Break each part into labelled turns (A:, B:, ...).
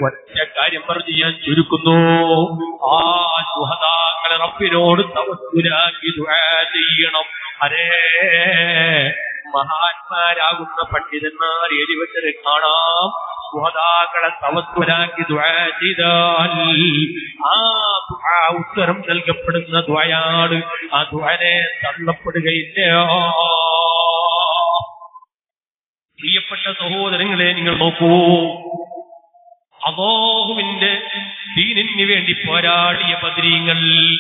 A: ഒറ്റ കാര്യം പറഞ്ഞ് ഞാൻ ചുരുക്കുന്നു ആ സുഹതാക്കളെ റബ്ബിനോട് തവസ്സുലാക്കി ദുആ ചെയ്യണം അരേ മഹാന്മാരാകുന്ന പണ്ഡിതന്മാർ എരിവച്ചത് കാണാം സുഹതാക്കളെ തവസ്സുലാക്കി ദുആ ചെയ്താൽ ആ ദുആ ഉത്തരം നൽകപ്പെടുന്ന ദ്വയാണ് ആ ദ്വനെ തള്ളപ്പെടുകയില്ല പ്രിയപ്പെട്ട സഹോദരങ്ങളെ നിങ്ങൾ നോക്കൂ അബോഹുവിന്റെ ദീനിന് വേണ്ടി പോരാടിയ ബദ്രീങ്ങൾ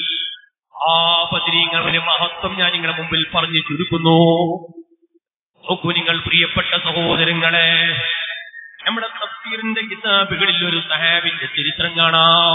A: ആ ബദ്രീങ്ങളുടെ മഹത്വം ഞാൻ നിങ്ങളുടെ മുമ്പിൽ പറഞ്ഞു ചുരുക്കുന്നു നോക്കൂ നിങ്ങൾ പ്രിയപ്പെട്ട സഹോദരങ്ങളെ നമ്മുടെ തഫ്സീറിന്റെ കിതാബുകളിൽ ഒരു സഹാബിന്റെ ചരിത്രം കാണാം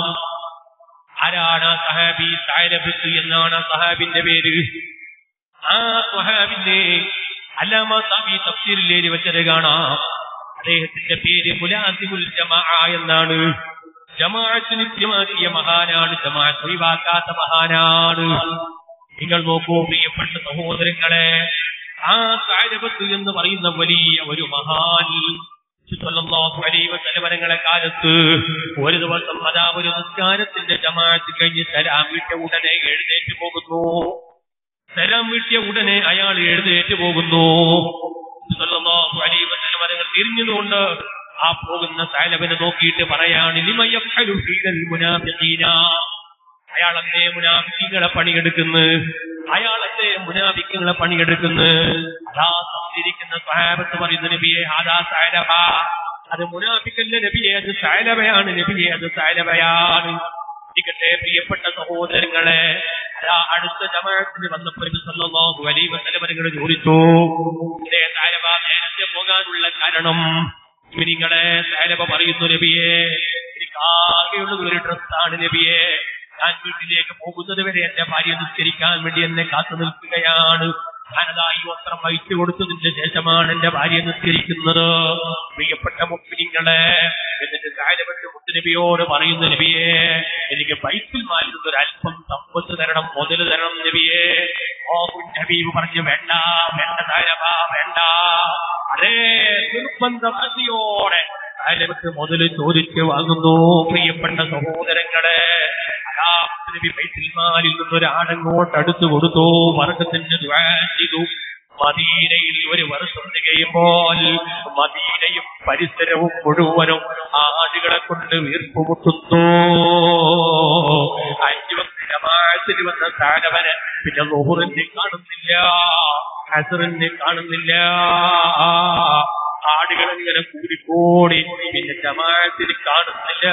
A: ആരാണ് ആ സഹാബി സായലബത്ത് എന്നാണ് ആ സഹാബിന്റെ പേര് ആ സഹാബിന്റെ അല്ലാമ സാബി തഫ്സീറിൽ എഴുതി വെച്ചത് കാണാം അദ്ദേഹത്തിന്റെ പേര് മുലാസിമുൽ ജമാ എന്നാണ് ജമാഅത്തിന് നിത്യമാക്കിയ മഹാനാണ് ജമാഅത്ത് ഒഴിവാക്കാത്ത മഹാനാണ് നിങ്ങൾ നോക്കൂ പ്രിയപ്പെട്ട സഹോദരങ്ങളെ ആ സാരബത്ത് എന്ന് പറയുന്ന വലിയ ഒരു മഹാൻ സല്ലല്ലാഹു അലൈഹി വസല്ലമയുടെ കാലത്ത് ഒരു ദിവസം അതാ ഒരു നിസ്കാരത്തിന്റെ ജമാഅത്ത് കഴിഞ്ഞ് സലാം വിട്ട ഉടനെ എഴുന്നേറ്റ് പോകുന്നു സലാം വീട്ടിയ ഉടനെ അയാൾ എഴുന്നേറ്റ് പോകുന്നു സല്ലല്ലാഹു അലൈഹി വസല്ലം തങ്ങൾ തിരിഞ്ഞുകൊണ്ട് ആ പോകുന്ന സാലബനെ നോക്കിയിട്ട് പറയാണ് ലിമയഫ്അലു ഫീൽ മുനാഫിഖീന അയാൾ എന്തേ മുനാഫിക്കുകളെ പണിയെടുക്കുന്നു അയാൾ എന്തേ മുനാഫിക്കുകളെ പണിയെടുക്കുന്നു അതാ സംതിരിക്കുന്ന സഹാബത്ത് പറയുന്ന നബിയെ ആദാ സാലബ അത് മുനാഫിക്കല്ല നബിയെ അത് സാലബയാണ് നബിയെ അത് സാലബയാണ് ഇരിക്കട്ടെ പ്രിയപ്പെട്ട സഹോദരങ്ങളെ അതാ അടുത്ത ജമാഅത്തിന് വന്നപ്പോൾ നബി സല്ലല്ലാഹു അലൈഹി വസല്ലം നിങ്ങൾ ചോദിച്ചു ഇതേ സാലബ നേരത്തെ പോകാനുള്ള കാരണം നിങ്ങളെ സാലബ പറയുന്നു നബിയെ എനിക്ക് ആകെയുള്ളത് ഒരു ഡ്രസ്സാണ് നബിയെ ഞാൻ വീട്ടിലേക്ക് പോകുന്നത് വരെ എന്റെ ഭാര്യ നിസ്കരിക്കാൻ വേണ്ടി എന്നെ കാത്തു നിൽക്കുകയാണ് ഞാനതാ ഈ വസ്ത്രം വഹിച്ചു കൊടുത്തതിന്റെ ശേഷമാണ് എന്റെ ഭാര്യ നിസ്കരിക്കുന്നത് പ്രിയപ്പെട്ട മുസ്ലിങ്ങളെ എന്നിട്ട് സാരപ്പെട്ട് മുത്തുനബിയോട് പറയുന്ന നബിയെ എനിക്ക് ബൈക്കിൽ മാറ്റുന്ന ഒരു അല്പം സമ്പത്ത് തരണം മുതൽ തരണം നബിയെ ഓ നബീബ് പറഞ്ഞു വേണ്ട വേണ്ട സാരഭ വേണ്ട അതേ നിർബന്ധവാസിയോടെ സാരപ്പെട്ട് മുതൽ ചോദിച്ച് വാങ്ങുന്നു പ്രിയപ്പെട്ട സഹോദരങ്ങളെ അതാ നബി ബൈത്തുൽ മാലിൽ നിന്നൊരു ആടങ്ങോട്ട് അടുത്ത് കൊടുത്തു വർഗത്തിന്റെ ദുആ ചെയ്തു മദീനയിൽ ഒരു വർഷം തികയുമ്പോൾ മദീനയും പരിസരവും മുഴുവനും ആടുകളെ കൊണ്ട് വീർപ്പുമുട്ടുന്നു അഞ്ചു വക്ത ജമാഅത്തിന് വന്ന സ്ഥാനവന് പിന്നെ ലുഹുറിനെ കാണുന്നില്ല ഹസറിനെ കാണുന്നില്ല ആടുകൾ ഇങ്ങനെ കൂടിക്കൂടി പിന്നെ ജമാഅത്തിന് കാണുന്നില്ല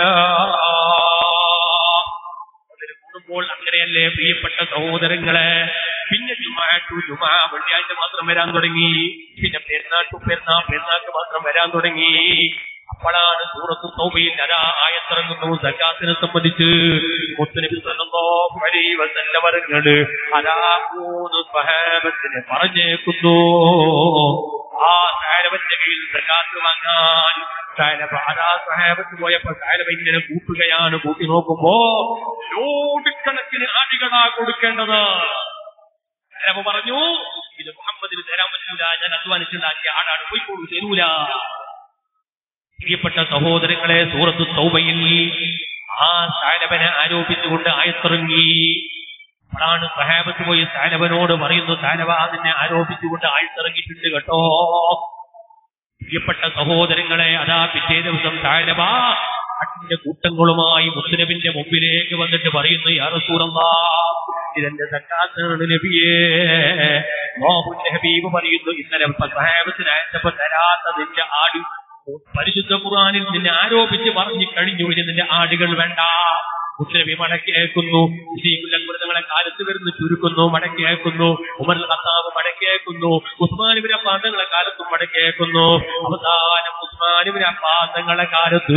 A: അതിന് കൂടുമ്പോൾ അങ്ങനെയല്ലേ പ്രിയപ്പെട്ട സഹോദരങ്ങളെ പിന്നെ ജുമാറ്റു ജുമാ വെള്ളിയാഴ്ച മാത്രം വരാൻ തുടങ്ങി പിന്നെ പെരുന്നാട്ടു പെരുന്നാ പെരുന്നാക്ക് മാത്രം വരാൻ തുടങ്ങി അപ്പോഴാണ് സൂറത്ത് സൗബയിൽ അതാ ആയത്തിറങ്ങുന്നു സക്കാത്തിനെ സംബന്ധിച്ച് മുത്തനബി സല്ലല്ലാഹു അലൈഹി വസല്ലമരങ്ങള് അതാ മൂന്ന് സഹാബത്തിനെ പറഞ്ഞേക്കുന്നു ആ സാരവന്റെ കയ്യിൽ സക്കാത്ത് വാങ്ങാൻ സാരഭ അതാ സഹാബത്ത് പോയപ്പോ സാരഭ ഇങ്ങനെ കൂട്ടുകയാണ് കൂട്ടി നോക്കുമ്പോ ലോഡിക്കണക്കിന് ആടികളാ കൊടുക്കേണ്ടത് സാരഭ പറഞ്ഞു ഇത് മുഹമ്മദിന് തരാൻ പറ്റൂല ഞാൻ അധ്വാനിച്ചുണ്ടാക്കിയ ആടാണ് പോയിക്കോളൂ തരൂല പ്രിയപ്പെട്ട സഹോദരങ്ങളെ സൂറത്ത് തൗബയിൽ ആ സാലബനെ ആരോപിച്ചുകൊണ്ട് ആയത്തിറങ്ങി അപ്പോഴാണ് സഹാബത്ത് പോയി സാലബനോട് പറയുന്നു സാലബ അതിനെ ആരോപിച്ചുകൊണ്ട് ആയത്തിറങ്ങിയിട്ടുണ്ട് കേട്ടോ പ്രിയപ്പെട്ട സഹോദരങ്ങളെ അതാ പിറ്റേ ദിവസം സാലബ അട്ടിന്റെ കൂട്ടങ്ങളുമായി മുസ്ലിമിന്റെ മുമ്പിലേക്ക് വന്നിട്ട് പറയുന്നു യാ റസൂലല്ലാ ഇതെന്റെ സക്കാത്താണ് നബിയേ മോഹുന്റെ ഹബീബ് പറയുന്നു ഇന്നലെ സഹാബത്തിന് അയച്ചപ്പോ തരാത്ത നിന്റെ ആട് പരിശുദ്ധ ഖുർആനിൽ നിന്നെ ആരോപിച്ച് പറഞ്ഞു കഴിഞ്ഞു ഇനി നിന്റെ ആടുകൾ വേണ്ട മുസ്ലിമി മടക്കിയേക്കുന്നു ശ്രീകുലങ്ങളെ കാലത്ത് വരുന്ന ചുരുക്കുന്നു മടക്കിയേക്കുന്നു ഉമർ ഖത്താബ് മടക്കിയേക്കുന്നു ഉസ്മാനിബിന്റെ പാദങ്ങളെ കാലത്തും മടക്കിയേക്കുന്നു അവസാനം ഉസ്മാനിബിന്റെ പാദങ്ങളെ കാലത്ത്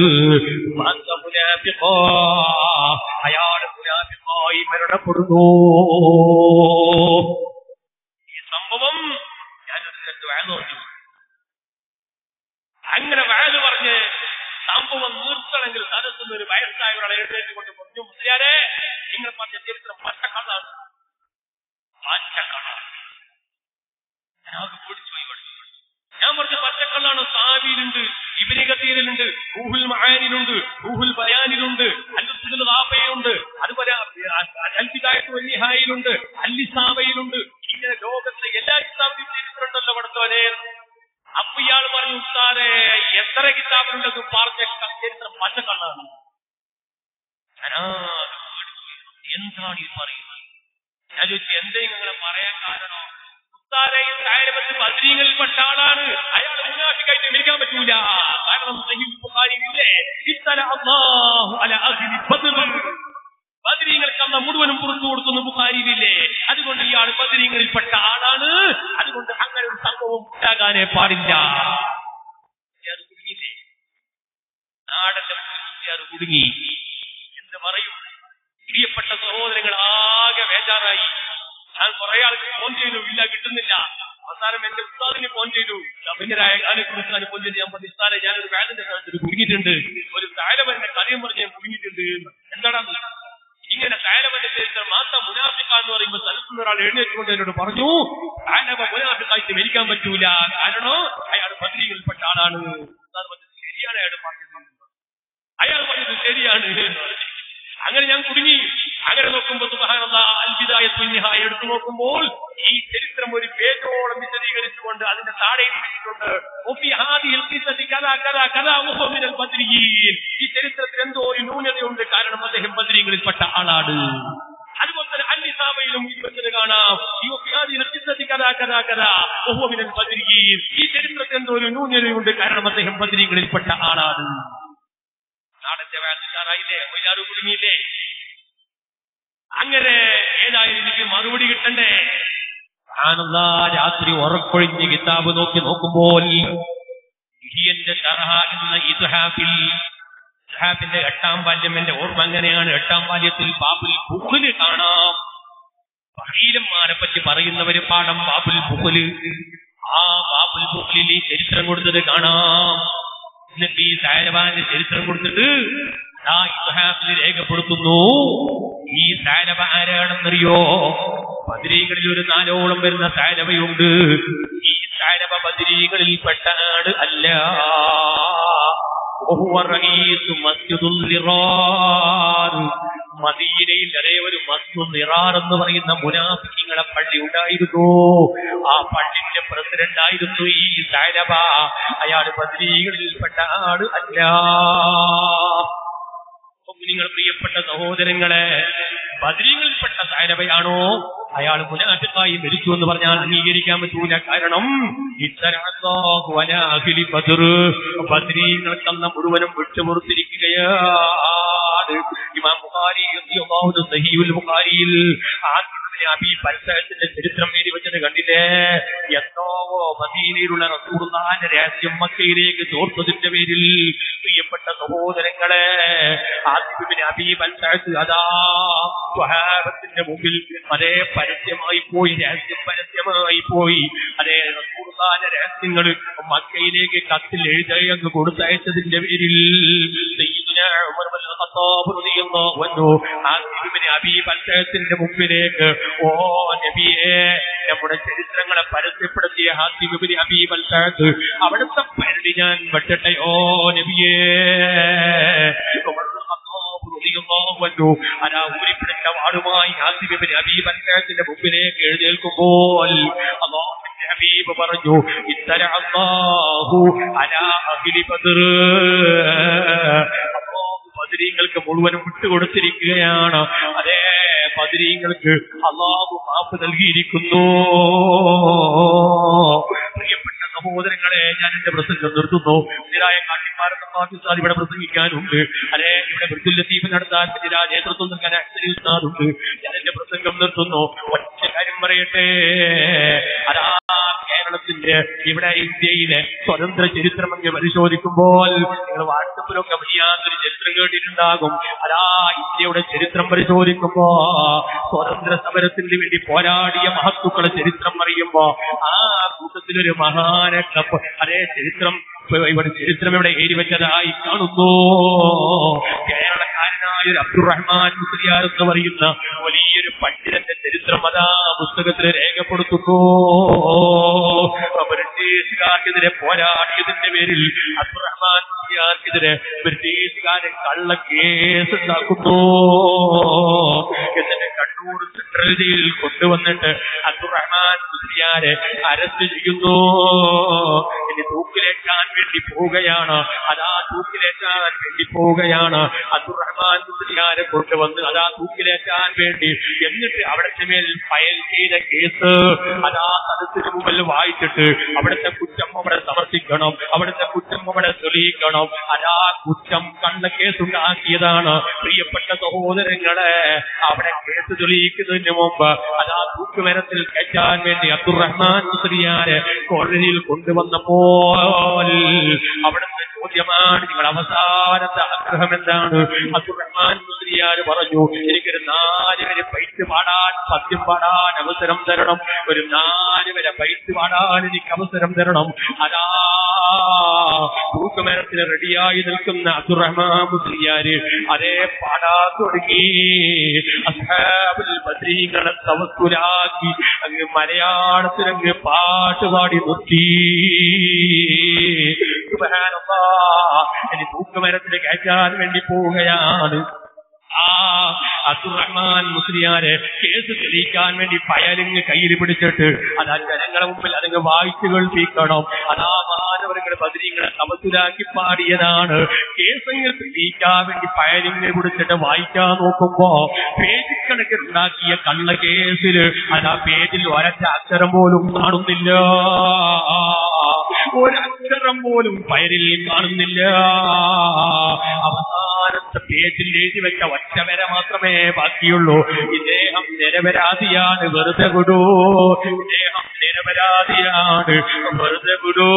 A: അയാൾ മുനാഫിഖായി മരണപ്പെടുന്നു ഈ സംഭവം ഞാനൊരു രണ്ട് വേണം പറഞ്ഞു അങ്ങനെ വാല് പറഞ്ഞ് സംഭവം നിർത്തണമെങ്കിൽ സദസ്സിൽ ഒരു വയസ്സായ ഒരാളെ എഴുന്നേറ്റ് കൊണ്ട് പറഞ്ഞു മുസ്ലിയാരെ നിങ്ങൾ പറഞ്ഞ ചരിത്രം പച്ചക്കള്ളാണ് പച്ചക്കള്ളാണ് ഞങ്ങൾക്ക് പിടിച്ചു പോയി പഠിച്ചു ഞാൻ പറഞ്ഞ പച്ചക്കള്ളാണ് സാവിയിലുണ്ട് ഇബിനി കത്തീരിലുണ്ട് റൂഹുൽ മഹാനിലുണ്ട് റൂഹുൽ ബയാനിലുണ്ട് അല്ലുസുൽ റാഫയിലുണ്ട് അതുപോലെ അൽബിദായത്ത് വല്യഹായിലുണ്ട് അല്ലിസാബയിലുണ്ട് ഇങ്ങനെ ലോകത്തിലെ എല്ലാ കിതാബിലും ചരിത്രമുണ്ടല്ലോ പഠിത്തവനെ അപ്പൊ ഇയാൾ പറഞ്ഞു ഉസ്താദെ എത്ര കിതാബിലുണ്ടെന്ന് പറഞ്ഞ ചരിത്രം പച്ചക്കള്ളാണ് ഞാനാകെ പേടിച്ചു. എന്താണ് ഈ പറയുന്നത് ഞാൻ ചോദിച്ചു എന്തെങ്കിലും നിങ്ങളെ പറയാൻ കാരണം ഉസ്താദയും സായനപത്ത് ബദ്രീങ്ങളിൽപ്പെട്ട ആളാണ് അയാൾ മുനാഫിക്കായിട്ട് മരിക്കാൻ പറ്റൂല കാരണം സഹീഹ് ബുഖാരിയിലില്ലേ ഇത്തല അല്ലാഹു അല അഹ്ലി ബദ്ർ ബദ്രീങ്ങൾക്ക് അന്ന് മുഴുവനും പുറത്തു കൊടുക്കുന്നു ബുഖാരിയിലില്ലേ അതുകൊണ്ട് ഇയാൾ ബദ്രീങ്ങളിൽപ്പെട്ട ആളാണ് അതുകൊണ്ട് അങ്ങനെ ഒരു സംഭവം ഉണ്ടാകാനേ പാടില്ല അത് കുടുങ്ങിയില്ലേ നാടന്റെ മുന്നിൽ അത് കുടുങ്ങി എന്ന് പറയും പ്രിയപ്പെട്ട സഹോദരങ്ങൾ ആകെ ബേജാറായി ഞാൻ കുറെ ആൾക്ക് ഫോൺ ചെയ്തു ഇല്ല കിട്ടുന്നില്ല അവസാനം എന്റെ ഉസ്താദിന് ഫോൺ ചെയ്തു അഭിനരായ കാലക്കുറിച്ചാണ് ഫോൺ ചെയ്ത് ഞാൻ പറഞ്ഞു ഉസ്താദെ ഞാനൊരു വേദന്റെ സ്ഥലത്ത് കുടുങ്ങിയിട്ടുണ്ട് ഒരു താരവന്റെ കഥയും പറഞ്ഞ് ഞാൻ കുടുങ്ങിയിട്ടുണ്ട് എന്താണെന്ന് ഇങ്ങനെ താരവന്റെ ചരിത്രം മാത്രം മുനാഫിക്ക എന്ന് പറയുമ്പോൾ സ്ഥലത്തുനിന്ന് ഒരാൾ എഴുന്നേറ്റുകൊണ്ട് എന്നോട് പറഞ്ഞു താരവ മുനാഫിക്കായിട്ട് മരിക്കാൻ പറ്റൂല കാരണം അയാൾ ബദ്രീകളിൽപ്പെട്ട ആളാണ് ഉസ്താദ് പറഞ്ഞത് ശരിയാണ് അയാൾ പറഞ്ഞത് അയാൾ പറഞ്ഞത് ശരിയാണ് എന്ന് പറഞ്ഞു അങ്ങനെ ഞാൻ കുടുങ്ങി അങ്ങനെ നോക്കുമ്പോൾ സുബഹാനല്ലാ അൽബിദായ തുന്നിഹായ എടുത്തു നോക്കുമ്പോൾ ഈ ചരിത്രം ഒരു പേജോളം വിശദീകരിച്ചുകൊണ്ട് അതിന്റെ താഴെ എഴുതിയിട്ടുണ്ട് "വഫി ഹാദിഹിൽ ഖിസ്സത്തി കഥാ കഥാ കഥാ വഹുവ മിനൽ ബദ്രിയീൻ." ഈ ചരിത്രത്തിൽ എന്തോ ഒരു ന്യൂനതയുണ്ട് കാരണം അദ്ദേഹം ബദ്രീങ്ങളിൽപ്പെട്ട ആളാണ് അതുപോലെ തന്നെ അല്ലിസാബയിലും ഈ വചനം കാണാം ഈ വഫി ഹാദിഹിൽ ഖിസ്സത്തി കഥാ കഥാ കഥാ വഹുവ മിനൽ ബദ്രിയീൻ. ഈ ചരിത്രത്തിൽ എന്തോ ഒരു ന്യൂനതയുണ്ട് കാരണം അദ്ദേഹം ബദ്രീകളിൽപ്പെട്ട ആളാണ് നാടന്റെ വേദക്കാരായില്ലേ മൊയ്യാറ് കുടുങ്ങിയില്ലേ അങ്ങനെ ഏതായാലും എനിക്ക് മറുപടി കിട്ടണ്ടേ ആനന്ദ രാത്രി ഉറക്കൊഴിഞ്ഞ് കിതാബ് നോക്കി നോക്കുമ്പോൾ ഇഹിയന്റെ ഷറഹ എന്ന ഇസ്ഹാഫിൽ ഇസ്ഹാഫിന്റെ എട്ടാം ബാല്യം എന്റെ ഓർമ്മ അങ്ങനെയാണ് എട്ടാം ബാല്യത്തിൽ ബാബുൽ ബുഖുല് കാണാം ഫീലന്മാരെ പറ്റി പറയുന്നവര് പാഠം ബാബുൽ ബുഖുല് ആ ബാബുൽ ബുഖുലിൽ ഈ ചരിത്രം കൊടുത്തത് കാണാം എന്നിട്ട് ഈ സാരവാന്റെ ചരിത്രം കൊടുത്തിട്ട് ആ ഇസ്ഹാഫിൽ രേഖപ്പെടുത്തുന്നു ഈ സാരവ ആരാണെന്നറിയോ ബദരീകളിൽ ഒരു നാലോളം വരുന്ന സാരവയുണ്ട് ഈ സാരവ ബദരീകളിൽ പെട്ടാണ് അല്ല وهو رئيس مسجد الضرار. മദീനയിൽ അതേ ഒരു മസ്തു നിറാർ എന്ന് പറയുന്ന മുനാഫിങ്ങളെ പള്ളി ഉണ്ടായിരുന്നു ആ പള്ളിന്റെ പ്രസിഡന്റ് ആയിരുന്നു ഈ സാരബ അയാൾ ബദ്രീകളിൽപ്പെട്ട ആള് അല്ല നിങ്ങൾ പ്രിയപ്പെട്ട സഹോദരങ്ങളെ ബദ്രീങ്ങളിൽപ്പെട്ട സാരബയാണോ അയാൾ മുനാഫിക്കായി മരിച്ചു എന്ന് പറഞ്ഞാൽ അംഗീകരിക്കാൻ പറ്റൂല കാരണം ബദ്രീങ്ങൾക്കന്ന് മുഴുവനും വിട്ടുമുറുത്തിരിക്കുകയാണ് ഇമാം ബുഖാരി റളിയല്ലാഹു സഹീഹുൽ ബുഖാരിയിൽ ആസിഫിബ്നു അബീ പൽസത്തിന്റെ ചരിത്രം എഴുതി വെച്ചത് കണ്ടില്ലേ എന്തോ മദീനയിലുള്ള റസൂലുള്ളാഹിന്റെ രഹസ്യം മക്കയിലേക്ക് ചോർത്തതിന്റെ പേരിൽ പ്രിയപ്പെട്ട സഹോദരങ്ങളെ ആസിഫിബ്നു അബീ പൽസഅത്ത് അതാ സ്വഹാബത്തിന്റെ മുമ്പിൽ അതേ പരസ്യമായി പോയി രഹസ്യം പരസ്യമായി പോയി അതേ റസൂലുള്ളാഹിന്റെ രഹസ്യങ്ങൾ മക്കയിലേക്ക് കത്തിൽ എഴുതി അങ്ങ് കൊടുത്തയച്ചതിന്റെ പേരിൽ സയ്യിദുനാ ഉമർ ബിൻ ഖത്താബ് റളിയല്ലാഹു അൻഹു ആസിഫ് ഇബ്നു അബീ ബൽസഅത്തിന്റെ മുമ്പിലേക്ക് ഓ നബിയേ നമ്മുടെ ചരിത്രങ്ങളെ പരസ്യപ്പെടുത്തിയ ഹാസിബ് ഇബ്നു അബീ ബൽസഅത്ത് അവിടുത്തെ പേരിൽ ഞാൻ വെട്ടട്ടെയോ നബിയേ ഉമർ ബിൻ ഖത്താബ് റളിയല്ലാഹു അൻഹു അതാ ഊരിപ്പിടിച്ച വാടുമായി ഹാസിബ് ഇബ്നു അബീ ബൽസഅത്തിന്റെ മുമ്പിലേക്ക് എഴുന്നേൽക്കുമ്പോൾ അല്ലാഹുവിന്റെ ഹബീബ് പറഞ്ഞു ഇത്തര അല്ലാഹു അലാ അഹ്ലി ബദർ ബദരീങ്ങൾക്ക് മുഴുവനും വിട്ടുകൊടുത്തിരിക്കുകയാണ് അതേ ബദരീങ്ങൾക്ക് അള്ളാഹു മാപ്പ് നൽകിയിരിക്കുന്നു പ്രിയപ്പെട്ട സഹോദരങ്ങളെ ഞാൻ എന്റെ പ്രസംഗം നിർത്തുന്നു ഇതിനായ കാട്ടിമാരെന്ന പാകിസ്ഥാൻ ഇവിടെ പ്രസംഗിക്കാനുണ്ട് അതെ ഇവിടെ മൃദുൽ ലത്തീഫ് നടത്താൻ ഇതിനാ നേതൃത്വം നൽകാൻ അക്ഷരി ഉസ്താദുണ്ട് ഞാൻ എന്റെ പ്രസംഗം നിർത്തുന്നു ഒറ്റ കാര്യം പറയട്ടെ അതാ കേരളത്തിന്റെ ഇവിടെ ഇന്ത്യയിലെ സ്വതന്ത്ര ചരിത്രം അങ്ങ് പരിശോധിക്കുമ്പോൾ നിങ്ങൾ വാട്സപ്പിലൊക്കെ വലിയാത്തൊരു ചരിത്രം കേട്ടിട്ടുണ്ടാകും അതാ ഇന്ത്യയുടെ ചരിത്രം പരിശോധിക്കുമ്പോ സ്വതന്ത്ര സമരത്തിന് വേണ്ടി പോരാടിയ മഹത്തുക്കളെ ചരിത്രം പറയുമ്പോ ആ കൂട്ടത്തിലൊരു മഹാനൊക്കെ അതേ ചരിത്രം ഇവിടെ ചരിത്രം ഇവിടെ ഏരി വെച്ചതായി കാണുന്നു കേരളക്കാരനായ ഒരു അബ്ദുറഹ്മാൻ മുസ്ലിയാർ എന്ന് പറയുന്ന വലിയൊരു പണ്ഡിതന്റെ ചരിത്രം അതാ പുസ്തകത്തിൽ രേഖപ്പെടുത്തുന്നു ബ്രിട്ടീഷുകാർക്കെതിരെ പോരാടിയതിന്റെ പേരിൽ അബ്ദുറഹ്മാൻ മുസ്ലിയാർക്കെതിരെ ബ്രിട്ടീഷുകാരെ കള്ള കേസ് ഉണ്ടാക്കുന്നു എന്നിട്ട് കണ്ണൂർ സെൻട്രൽ ജയിലിൽ കൊണ്ടുവന്നിട്ട് അബ്ദുറഹ്മാൻ മുസ്ലിയാരെ അറസ്റ്റ് ചെയ്യുന്നു ഇനി തൂക്കിലേറ്റാൻ വേണ്ടി പോവുകയാണ് അതാ തൂക്കിലേറ്റാൻ വേണ്ടി പോവുകയാണ് അബ്ദുറഹ്മാൻ മുസ്ലിയാരെ കൊണ്ടുവന്ന് അതാ തൂക്കിലേറ്റാൻ വേണ്ടി എന്നിട്ട് അവിടുത്തെ മേൽ ഫയൽ ചെയ്ത കേസ് അതാ സദസ്സിന് മുമ്പിൽ വായിച്ചിട്ട് അവിടുത്തെ കുറ്റം അവിടെ സമർപ്പിക്കണം അവിടുത്തെ കുറ്റം അവിടെ തെളിയിക്കണം അതാ കുറ്റം കണ്ട കേസ് ഉണ്ടാക്കിയതാണ് പ്രിയപ്പെട്ട സഹോദരങ്ങളെ അവിടെ കേസ് തെളിയിക്കുന്നതിന് മുമ്പ് അതാ തൂക്കുമരത്തിൽ കയറ്റാൻ വേണ്ടി അബ്ദുറഹ്മാൻ മുസ്ലിയാരെ കോടതിയിൽ കൊണ്ടുവന്നപ്പോൾ അവിടുത്തെ ചോദ്യമാണ് നിങ്ങൾ അവസാനത്തെ ആഗ്രഹം എന്താണ് അബ്ദുറഹ്മാൻ മുസ്ലിയാർ പറഞ്ഞു എനിക്കൊരു നാല് വരെ പൈറ്റ് പാടാൻ സത്യം പാടാൻ അവസരം തരണം ഒരു നാല് വരെ പൈറ്റ് പാടാൻ എനിക്ക് അവസരം തരണം അതാ തൂക്കുമരത്തിന് റെഡിയായി നിൽക്കുന്ന അബ്ദുറഹ്മാൻ മുസ്ലിയാര് അതേ പാടാൻ തുടങ്ങി അസ്ഹാബുൽ ബദ്രീകളെ തവസ്സുലാക്കി അങ്ങ് മലയാളത്തിൽ അങ്ങ് പാട്ട് പാടി നിർത്തി സുബ്ഹാനല്ലാഹ്. ഇനി തൂക്കുമരത്തിന് കയറ്റാൻ വേണ്ടി പോവുകയാണ് ആ അബ്ദുറഹ്മാൻ മുസ്ലിയാരെ കേസ് തെളിയിക്കാൻ വേണ്ടി ഫയലിങ് കയ്യിൽ പിടിച്ചിട്ട് അതാ ജനങ്ങളെ മുമ്പിൽ അതങ്ങ് വായിച്ചു കേൾപ്പിക്കണം അതാ മാനവരുടെ ബദരീങ്ങളെ തമസിലാക്കി പാടിയതാണ് കേസങ്ങൾ തെളിയിക്കാൻ വേണ്ടി ഫയലിങ് പിടിച്ചിട്ട് വായിക്കാൻ നോക്കുമ്പോ പേജ് കണക്കിൽ ഉണ്ടാക്കിയ കള്ള കേസിൽ അതാ പേജിൽ ഒരൊറ്റ അക്ഷരം പോലും കാണുന്നില്ല ഒരക്ഷരം പോലും ഫയലിൽ കാണുന്നില്ല അവസാനത്തെ പേജിൽ എഴുതി വെച്ച ഒറ്റ വര മാത്രമേ ബാക്കിയുള്ളൂ ഇദ്ദേഹം നിരപരാധിയാണ് വെറുതെ വിടൂ ഇദ്ദേഹം നിരപരാധിയാണ് വെറുതെ വിടൂ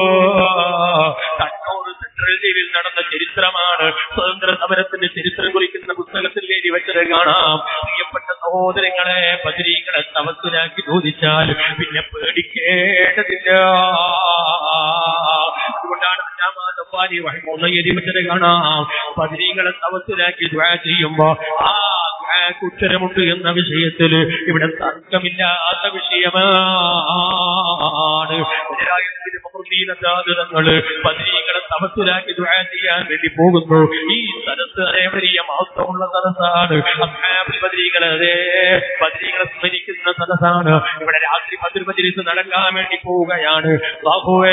A: കണ്ണൂർ സെൻട്രൽ ജയിലിൽ നടന്ന ചരിത്രമാണ് സ്വതന്ത്ര സമരത്തിന്റെ ചരിത്രം കുറിക്കുന്ന പുസ്തകത്തിൽ എഴുതി വെച്ചത് കാണാം പ്രിയപ്പെട്ട സഹോദരങ്ങളെ ബദരീകളെ തവസ്സിലാക്കി ചോദിച്ചാൽ പിന്നെ പേടിക്കേണ്ടതില്ല അതുകൊണ്ടാണ് ജമാഅത്ത്വാനി റഹിമഹുല്ലാഹ് എഴുതി വെച്ചത് കാണാം ബദരീകളെ തവസ്സിലാക്കി ദുആ ചെയ്യുമ്പോ ആ ദുആക്ക് ഉത്തരമുണ്ട് എന്ന വിഷയത്തിൽ ഇവിടെ തർക്കമില്ലാത്ത വിഷയമാണ് ങ്ങള് പതിരീകളെ തപസ്സിലാക്കി ദുആ ചെയ്യാൻ വേണ്ടി പോകുന്നു ഈ സദസ് അതേ വലിയ മഹത്വമുള്ള സദസ്സാണ് അസ്ഹാബുൽ ബദരീകളെ അതേ ബദരീകളെ സ്മരിക്കുന്ന സദസ്സാണ് ഇവിടെ രാത്രി പതിർ മജിലിസ് നടക്കാൻ വേണ്ടി പോവുകയാണ് ബാഹുവേ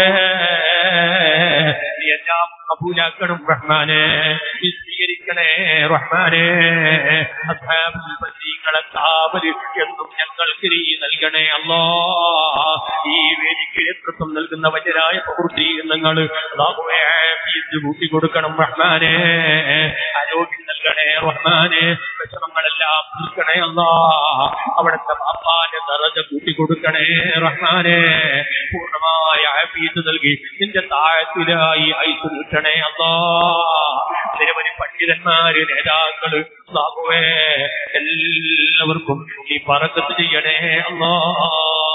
A: നീ എല്ലാം കബൂലാക്കണം റഹ്മാനെ നീ സ്വീകരിക്കണേ റഹ്മാനെ അസ്ഹാബുൽ ബദരീകളെ കാവല് എന്നും ഞങ്ങൾക്ക് നീ നൽകണേ അല്ലാ ഈ വേദിക്ക് നേതൃത്വം നൽകുന്ന വജരായ പ്രവൃത്തി നിങ്ങൾ കൂട്ടി കൊടുക്കണം റഹ്മാനെ ആരോഗ്യം നൽകണേ റഹ്മാനെ വിഷമങ്ങളെല്ലാം തീർക്കണേ അല്ലാ അവിടുത്തെ പാപ്പാന്റെ നിറഞ്ഞ കൂട്ടി കൊടുക്കണേ റഹ്മാനെ പൂർണ്ണമായ ആഫീസ് നൽകി നിന്റെ താഴത്തിലായി ഐസ് കിട്ടണേ അല്ലാ നിരവധി പണ്ഡിതന്മാര് നേതാക്കള് സാഹുവേ എല്ലാവർക്കും നീ പറക്കത്ത് ചെയ്യണേ അല്ലാ